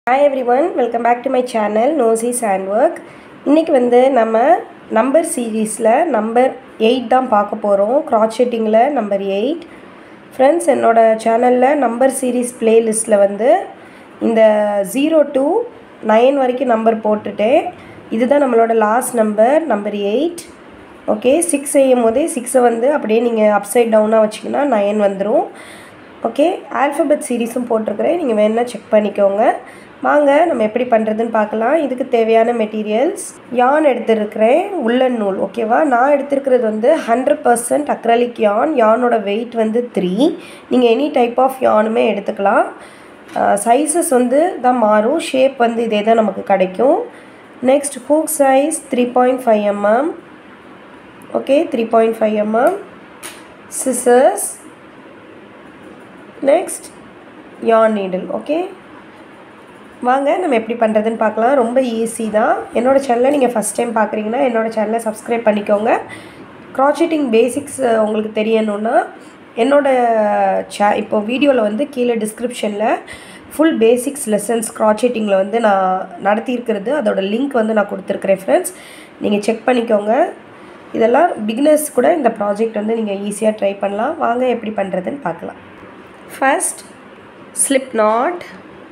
hi everyone welcome back to my channel நோசி சாண்ட் work இன்றைக்கி வந்து நம்ம நம்பர் சீரீஸில் நம்பர் எயிட் தான் பார்க்க போகிறோம் க்ராச்செட்டிங்கில் நம்பர் எயிட் ஃப்ரெண்ட்ஸ் என்னோடய சேனலில் நம்பர் சீரீஸ் பிளேலிஸ்ட்டில் வந்து இந்த ஜீரோ டு நைன் வரைக்கும் நம்பர் போட்டுட்டேன் இதுதான் நம்மளோட last number number eight okay six செய்யும் போதே சிக்ஸை வந்து அப்படியே நீங்கள் அப்சைட் டவுனாக வச்சிங்கன்னா நைன் வந்துடும் ஓகே ஆல்ஃபபெட் சீரீஸும் போட்டிருக்கிறேன் நீங்கள் வேணால் செக் பண்ணிக்கோங்க வாங்க நம்ம எப்படி பண்ணுறதுன்னு பார்க்கலாம் இதுக்கு தேவையான மெட்டீரியல்ஸ் யான் எடுத்துருக்கிறேன் உள்ளன் நூல் ஓகேவா நான் எடுத்திருக்கிறது வந்து ஹண்ட்ரட் பர்சன்ட் அக்ரலிக் யான் யானோட வெயிட் வந்து த்ரீ நீங்கள் எனி டைப் ஆஃப் யானுமே எடுத்துக்கலாம் சைஸஸ் வந்து தான் மாறும் ஷேப் வந்து இதே தான் நமக்கு கிடைக்கும் next hook size three point five mm okay three point five mm scissors next yarn needle okay வாங்க நம்ம எப்படி பண்ணுறதுன்னு பார்க்கலாம் ரொம்ப ஈஸி தான் என்னோடய சேனலை நீங்கள் ஃபஸ்ட் டைம் பார்க்குறீங்கன்னா என்னோடய சேனலை சப்ஸ்கிரைப் பண்ணிக்கோங்க க்ராச்செட்டிங் பேசிக்ஸ் உங்களுக்கு தெரியணுன்னா என்னோடய சே இப்போ வீடியோவில் வந்து கீழே டிஸ்கிரிப்ஷனில் ஃபுல் பேசிக்ஸ் லெசன்ஸ் க்ராச்செட்டிங்கில் வந்து நான் நடத்தியிருக்கிறது அதோட லிங்க் வந்து நான் கொடுத்துருக்குறேன் ஃப்ரெண்ட்ஸ் நீங்கள் செக் பண்ணிக்கோங்க இதெல்லாம் பிகினர்ஸ் கூட இந்த ப்ராஜெக்ட் வந்து நீங்கள் ஈஸியாக ட்ரை பண்ணலாம் வாங்க எப்படி பண்ணுறதுன்னு பார்க்கலாம் first slip knot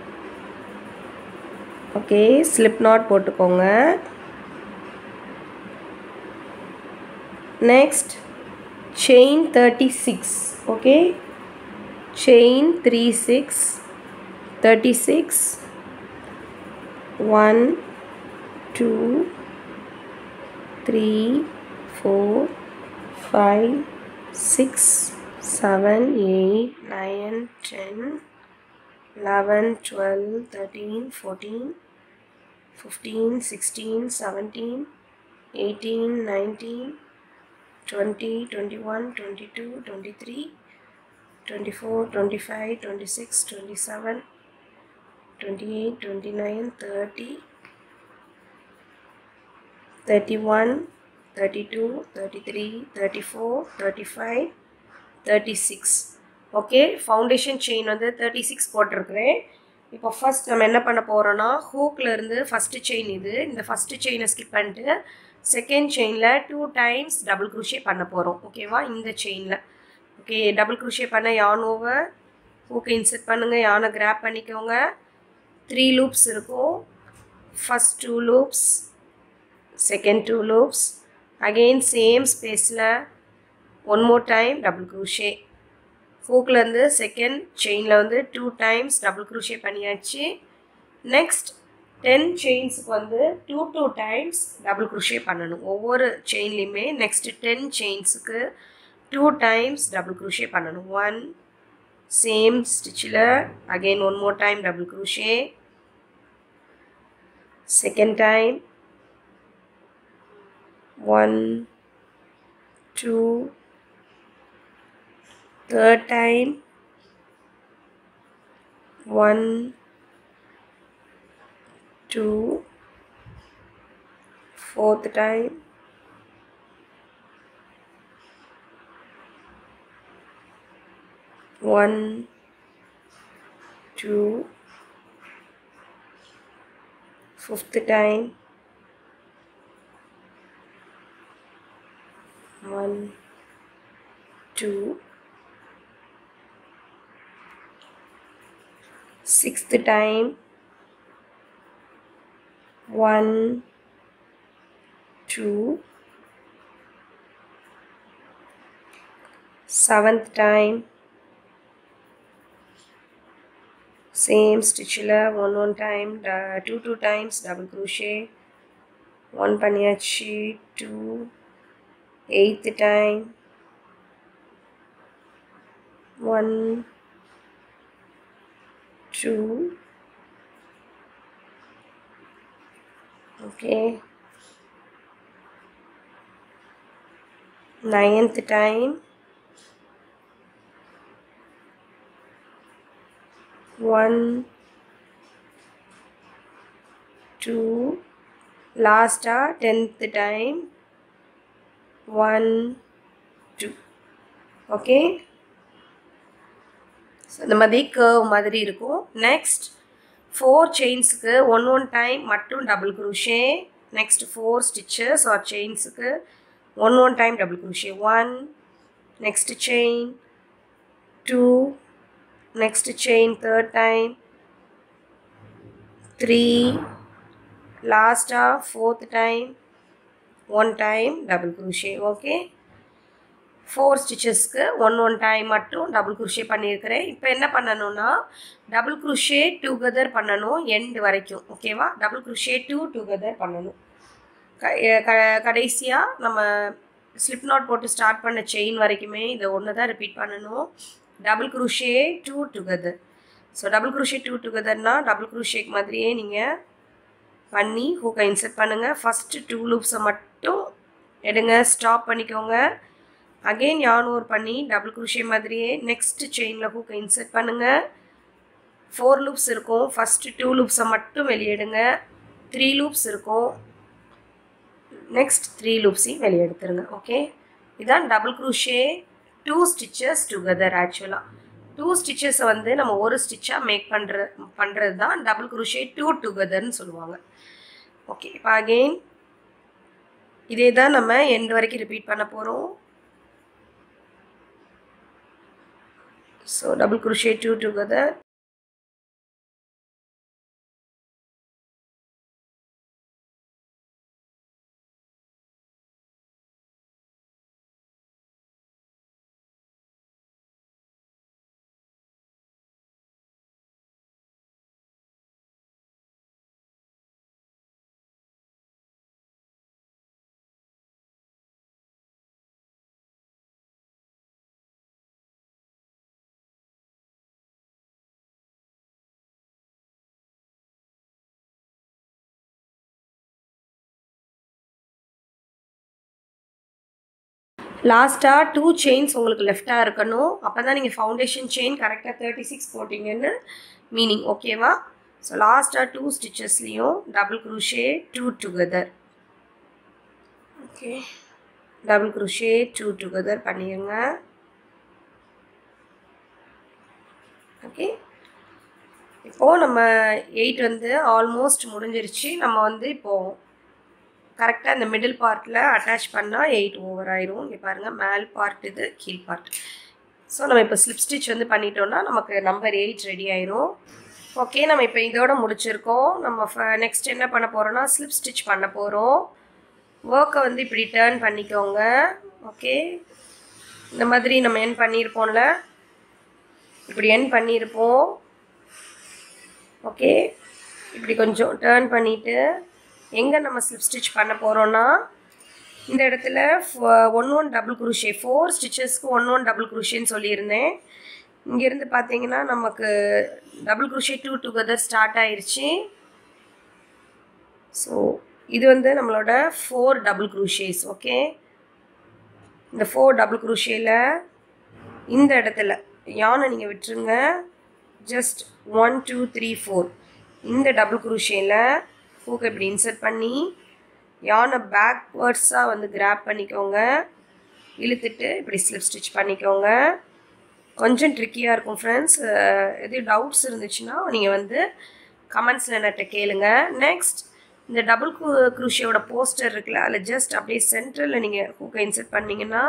okay slip knot போட்டுக்கோங்க next chain thirty six okay chain three six thirty six one two three four five six seven, eight, nine, ten, eleven, twelve, thirteen, fourteen, fifteen, sixteen, seventeen, eighteen, nineteen, twenty, twenty-one, twenty-two, twenty-three, twenty-four, twenty-five, twenty-six, twenty-seven, twenty-eight, twenty-nine, thirty, thirty-one, thirty-two, thirty-three, thirty-four, thirty-five, thirty six okay foundation chain வந்து thirty six போட்டிருக்கிறேன் இப்போ first நம்ம என்ன பண்ண போகிறோன்னா ஹூக்லேருந்து first chain இது இந்த first செயினை ஸ்கிப் பண்ணிட்டு செகண்ட் செயினில் டூ டைம்ஸ் டபுள் குரூஷே பண்ண போகிறோம் ஓகேவா இந்த செயினில் ஓகே டபுள் குரூஷே பண்ண யான் ஓவர் ஹூக்கை இன்செர்ட் பண்ணுங்கள் யானை கிராப் பண்ணிக்கோங்க த்ரீ லூப்ஸ் இருக்கும் first two loops second two loops again same ஸ்பேஸில் one more time double crochet ஹூக்லேருந்து செகண்ட் செயினில் வந்து டூ டைம்ஸ் டபுள் குரூஷே பண்ணியாச்சு நெக்ஸ்ட் டென் செயின்ஸுக்கு வந்து two two times double crochet பண்ணணும் ஒவ்வொரு செயின்லேயுமே நெக்ஸ்ட் டென் செயின்ஸுக்கு டூ டைம்ஸ் டபுள் குரூஷே பண்ணணும் ஒன் சேம் ஸ்டிச்சில் again one more time double crochet second time one two third time one two fourth time one two fifth time one two sixth time one two seventh time same stitchல one one time two two times double crochet one பண்ணியாச்சு two eighth time one two okay ninth time one two last tenth time one two okay so இந்த மாதிரி curve மாதிரி இருக்கும் next four செயின்ஸுக்கு one one time மட்டும் double crochet next four stitches or செயின்ஸுக்கு one one time double crochet one next chain two next chain third time three லாஸ்ட்டாக fourth time one time double crochet okay four ஸ்டிச்சஸ்க்கு one one time மட்டும் double crochet பண்ணியிருக்கிறேன் இப்போ என்ன பண்ணணும்னா double crochet together பண்ணணும் end வரைக்கும் ஓகேவா டபுள் குருஷே டூ டுகெதர் பண்ணணும் க க கடைசியாக நம்ம ஸ்லிப் நாட் போட்டு ஸ்டார்ட் பண்ண செயின் வரைக்குமே இதை ஒன்று தான் ரிப்பீட் பண்ணணும் double crochet two together so double crochet two டுகெதர்னால் டபுள் குருஷேக் மாதிரியே நீங்கள் பண்ணி ஹூக்கை இன்செர்ட் பண்ணுங்கள் ஃபஸ்ட்டு டூ லூப்ஸை மட்டும் எடுங்க ஸ்டாப் பண்ணிக்கோங்க அகெயின் யானூர் பண்ணி டபுள் குருஷே மாதிரியே நெக்ஸ்ட் செயினில் ஹூக்கை இன்செர்ட் பண்ணுங்கள் ஃபோர் லூப்ஸ் இருக்கும் ஃபஸ்ட்டு டூ லூப்ஸை மட்டும் வெளியெடுங்க த்ரீ லூப்ஸ் இருக்கும் நெக்ஸ்ட் த்ரீ லூப்ஸையும் வெளியே எடுத்துருங்க ஓகே இதான் double crochet two stitches together ஆக்சுவலாக டூ ஸ்டிச்சஸை வந்து நம்ம ஒரு ஸ்டிச்சாக மேக் பண்ணுற பண்ணுறது தான் டபுள் குரூஷே டூ டுகெதர்னு சொல்லுவாங்க ஓகே இப்போ அகெயின் இதே தான் நம்ம எண்டு வரைக்கும் ரிப்பீட் பண்ண போகிறோம் so double crochet two together லாஸ்ட்டாக டூ செயின்ஸ் உங்களுக்கு லெஃப்டாக இருக்கணும் அப்போ தான் நீங்கள் ஃபவுண்டேஷன் செயின் கரெக்டாக தேர்ட்டி சிக்ஸ் போட்டிங்கன்னு மீனிங் ஓகேவா ஸோ லாஸ்ட்டாக டூ ஸ்டிச்சஸ்லேயும் double crochet two together okay double crochet two together பண்ணிடுங்க ஓகே இப்போது நம்ம எயிட் வந்து ஆல்மோஸ்ட் முடிஞ்சிருச்சு நம்ம வந்து இப்போது கரெக்டாக இந்த மிடில் பார்ட்டில் அட்டாச் பண்ணால் எயிட் ஓவர் ஆயிரும் இங்கே பாருங்கள் மேல் பார்ட் இது கீழ் பார்ட் ஸோ நம்ம இப்போ ஸ்லிப் ஸ்டிச் வந்து பண்ணிட்டோம்னா நமக்கு நம்பர் எயிட் ரெடி ஆயிரும் ஓகே நம்ம இப்போ இதோட முடிச்சிருக்கோம் நம்ம நெக்ஸ்ட் என்ன பண்ண போகிறோம்னா ஸ்லிப் ஸ்டிச் பண்ண போகிறோம் ஒர்க்கை வந்து இப்படி டேர்ன் பண்ணிக்கோங்க ஓகே இந்த மாதிரி நம்ம என் பண்ணியிருப்போம்ல இப்படி என் பண்ணியிருப்போம் ஓகே இப்படி கொஞ்சம் டேர்ன் பண்ணிவிட்டு எங்கே நம்ம ஸ்லிப் ஸ்டிச் பண்ண போகிறோன்னா இந்த இடத்துல one one double crochet four ஸ்டிச்சஸ்க்கு ஒன் ஒன் டபுள் குருஷேன்னு சொல்லியிருந்தேன் இங்கேருந்து பார்த்தீங்கன்னா நமக்கு double crochet two together start ஆயிடுச்சு ஸோ இது வந்து நம்மளோட ஃபோர் டபுள் குரூஷேஸ் ஓகே இந்த ஃபோர் டபுள் குரூஷேயில் இந்த இடத்துல யானை நீங்கள் விட்டுருங்க just one two three four இந்த டபுள் குரூஷேயில் ஹூக் இப்படி இன்சர்ட் பண்ணி யானை பேக்வேர்ட்ஸாக வந்து கிராப் பண்ணிக்கோங்க இழுத்துட்டு இப்படி ஸ்லிப் ஸ்டிச் பண்ணிக்கோங்க கொஞ்சம் ட்ரிக்கியாக இருக்கும் ஃப்ரெண்ட்ஸ் எது டவுட்ஸ் இருந்துச்சுன்னா நீங்கள் வந்து கமெண்ட்ஸில் என்கிட்ட கேளுங்க நெக்ஸ்ட் இந்த டபுள் கு குரூஷியோட போஸ்டர் இருக்குல்ல அதில் ஜஸ்ட் அப்படியே சென்டரில் நீங்கள் ஹூக்கை இன்சர்ட் பண்ணிங்கன்னா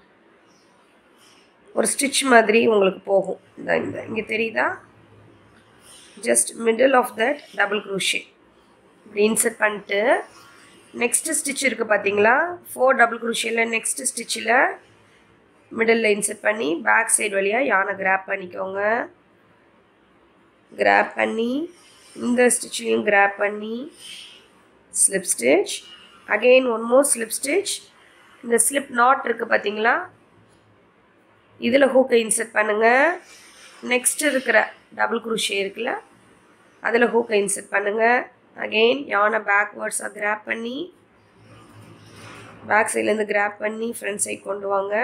ஒரு ஸ்டிச் மாதிரி உங்களுக்கு போகும் இந்த இந்த இங்கே தெரியுதா just middle of that double crochet இப்படி இன்சர்ட் பண்ணிட்டு நெக்ஸ்ட்டு ஸ்டிச் இருக்குது பார்த்தீங்களா ஃபோர் டபுள் குரூஷியில் நெக்ஸ்ட்டு ஸ்டிச்சில் மிடில் இன்சர்ட் பண்ணி பேக் சைடு வழியாக யானை கிராப் பண்ணிக்கோங்க கிராப் பண்ணி இந்த ஸ்டிச்லையும் கிராப் பண்ணி slip stitch again one more slip stitch இந்த ஸ்லிப் நாட் இருக்குது பார்த்தீங்களா இதில் ஹூக்கை இன்சர்ட் பண்ணுங்கள் நெக்ஸ்ட் இருக்கிற டபுள் குரூஷே இருக்குல்ல அதில் ஹூக்கை இன்சர்ட் பண்ணுங்கள் அகெயின் யானை பேக்வேர்ட்ஸாக கிராப் பண்ணி பேக் சைட்லேருந்து கிராப் பண்ணி ஃப்ரண்ட் சைட் கொண்டு வாங்க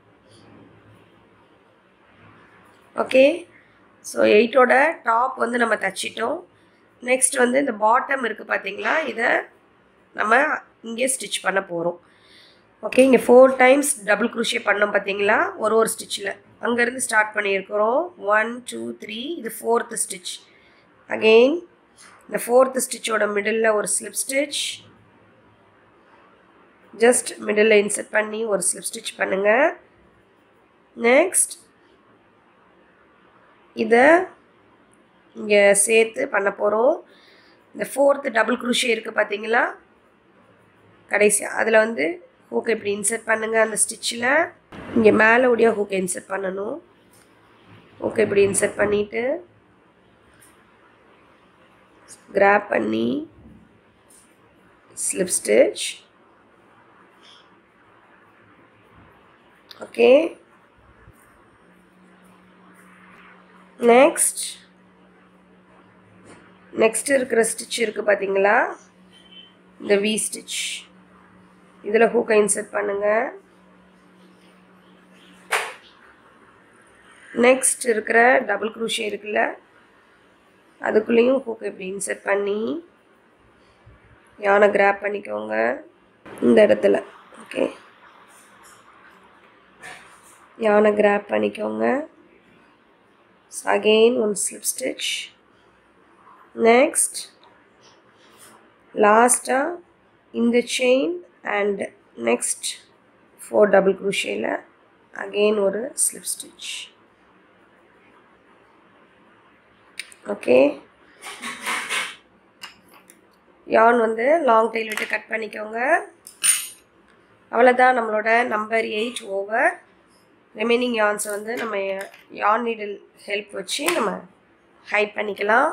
ஓகே ஸோ எயிட்டோட டாப் வந்து நம்ம தச்சிட்டோம் நெக்ஸ்ட் வந்து இந்த பாட்டம் இருக்குது பார்த்தீங்களா இதை நம்ம இங்கே ஸ்டிச் பண்ண போகிறோம் ஓகே இங்கே ஃபோர் டைம்ஸ் டபுள் குரூஷே பண்ணோம் பார்த்தீங்களா ஒரு ஒரு ஸ்டிச்சில் அங்கேருந்து ஸ்டார்ட் பண்ணியிருக்கிறோம் ஒன் டூ த்ரீ இது ஃபோர்த்து ஸ்டிச் அகெயின் இந்த ஃபோர்த்து ஸ்டிச்சோட மிடில் ஒரு slip stitch just middle insert பண்ணி ஒரு ஸ்லிப் ஸ்டிச் பண்ணுங்கள் நெக்ஸ்ட் இதை இங்கே சேர்த்து பண்ண போகிறோம் இந்த ஃபோர்த்து டபுள் குரூஷே இருக்குது பார்த்தீங்களா கடைசியாக அதில் வந்து ஹூக்கை இப்படி இன்சர்ட் பண்ணுங்கள் அந்த ஸ்டிச்சில் இங்கே மேலே உடைய ஹூக்கை இன்சர்ட் பண்ணணும் ஹூக்கை இப்படி இன்சர்ட் பண்ணிவிட்டு கிராப் பண்ணி slip stitch okay next next இருக்கிற ஸ்டிச் இருக்குது பார்த்தீங்களா இந்த வி ஸ்டிச் இதில் ஹூக்கை இன்சர்ட் பண்ணுங்கள் நெக்ஸ்ட் இருக்கிற டபுள் குரூஷே இருக்குல்ல அதுக்குள்ளேயும் ஹூக்கை இப்படி இன்சர்ட் பண்ணி யானை கிராப் பண்ணிக்கோங்க இந்த இடத்துல ஓகே யானை கிராப் பண்ணிக்கோங்க again one slip stitch next லாஸ்ட்டாக இந்த chain and next four double குரூஷேயில் அகெயின் ஒரு ஸ்லிப் ஸ்டிச் ஓகே யான் வந்து லாங் டைல் விட்டு கட் பண்ணிக்கோங்க அவ்வளோதான் நம்மளோட நம்பர் எயிட் ஓவர் ரிமைனிங் யான்ஸை வந்து நம்ம யான் நீடில் ஹெல்ப் வச்சு நம்ம ஹைட் பண்ணிக்கலாம்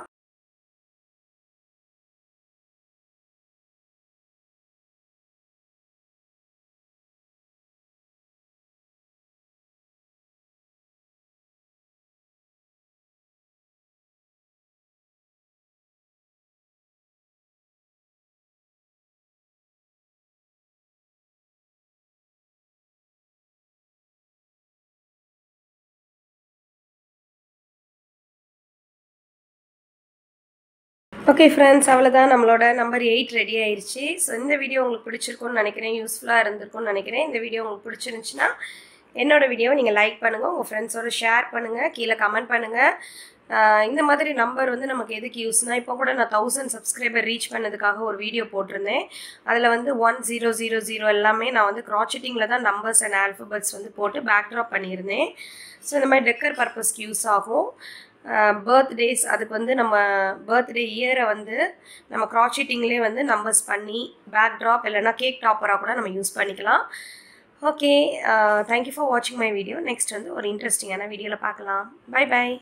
ஓகே ஃப்ரெண்ட்ஸ் அவ்வளோதான் நம்மளோட நம்பர் எயிட் ரெடி ஆயிடுச்சு ஸோ இந்த வீடியோ உங்களுக்கு பிடிச்சிருக்கும்னு நினைக்கிறேன் யூஸ்ஃபுல்லாக இருந்திருக்கும்னு நினைக்கிறேன் இந்த வீடியோ உங்களுக்கு பிடிச்சிருந்துச்சுன்னா என்னோட வீடியோவை நீங்கள் லைக் பண்ணுங்கள் உங்கள் ஃப்ரெண்ட்ஸோட ஷேர் பண்ணுங்கள் கீழே கமெண்ட் பண்ணுங்கள் இந்த மாதிரி நம்பர் வந்து நமக்கு எதுக்கு யூஸ்னால் இப்போ கூட நான் தௌசண்ட் சப்ஸ்கிரைபர் ரீச் பண்ணதுக்காக ஒரு வீடியோ போட்டிருந்தேன் அதில் வந்து ஒன் ஜீரோ ஜீரோ ஜீரோ எல்லாமே நான் வந்து க்ராச்செட்டிங்கில் தான் நம்பர்ஸ் அண்ட் ஆல்ஃபபெட்ஸ் வந்து போட்டு பேக்ட்ராப் பண்ணியிருந்தேன் ஸோ இந்த மாதிரி டெக்கர் பர்பஸ்க்கு யூஸ் ஆகும் பர்த்டேஸ் அதுக்கு வந்து நம்ம பர்த்டே இயரை வந்து நம்ம க்ராச்சீட்டிங்லேயே வந்து நம்பர்ஸ் பண்ணி பேக் ட்ராப் இல்லைனா கேக் டாப்பராக கூட நம்ம யூஸ் பண்ணிக்கலாம் ஓகே தேங்க்யூ ஃபார் வாட்சிங் மை வீடியோ நெக்ஸ்ட் வந்து ஒரு இன்ட்ரெஸ்டிங்கான வீடியோவில் பார்க்கலாம் பை பை